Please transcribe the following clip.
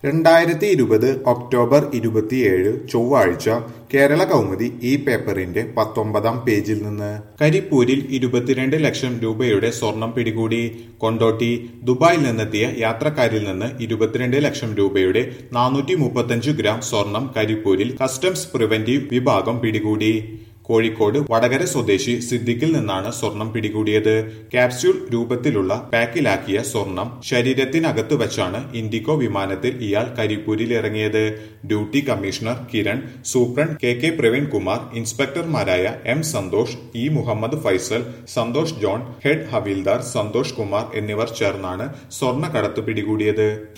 രണ്ടായിരത്തി ഇരുപത് ഒക്ടോബർ ഇരുപത്തിയേഴ് ചൊവ്വാഴ്ച കേരള കൗമുദി ഈ പേപ്പറിന്റെ പത്തൊമ്പതാം പേജിൽ നിന്ന് കരിപ്പൂരിൽ ഇരുപത്തിരണ്ട് ലക്ഷം രൂപയുടെ സ്വർണം പിടികൂടി കൊണ്ടോട്ടി ദുബായിൽ നിന്നെത്തിയ യാത്രക്കാരിൽ നിന്ന് ഇരുപത്തിരണ്ട് ലക്ഷം രൂപയുടെ നാനൂറ്റി മുപ്പത്തഞ്ച് ഗ്രാം സ്വർണം കരിപ്പൂരിൽ കസ്റ്റംസ് പ്രിവന്റീവ് വിഭാഗം പിടികൂടി കോഴിക്കോട് വടകര സ്വദേശി സിദ്ദിഖിൽ നിന്നാണ് സ്വർണം പിടികൂടിയത് ക്യാപ്സ്യൂൾ രൂപത്തിലുള്ള പാക്കിലാക്കിയ സ്വർണം ശരീരത്തിനകത്ത് വെച്ചാണ് ഇൻഡിഗോ വിമാനത്തിൽ ഇയാൾ കരിപ്പൂരിൽ ഇറങ്ങിയത് duty commissioner Kiran superintendent K K Praveen Kumar ഇൻസ്പെക്ടർമാരായ M Santhosh E Muhammad Faisal Santhosh John head havildar Santhosh Kumar എന്നിവർ ചേർന്നാണ് സ്വർണ്ണക്കടത്ത് പിടികൂടിയത്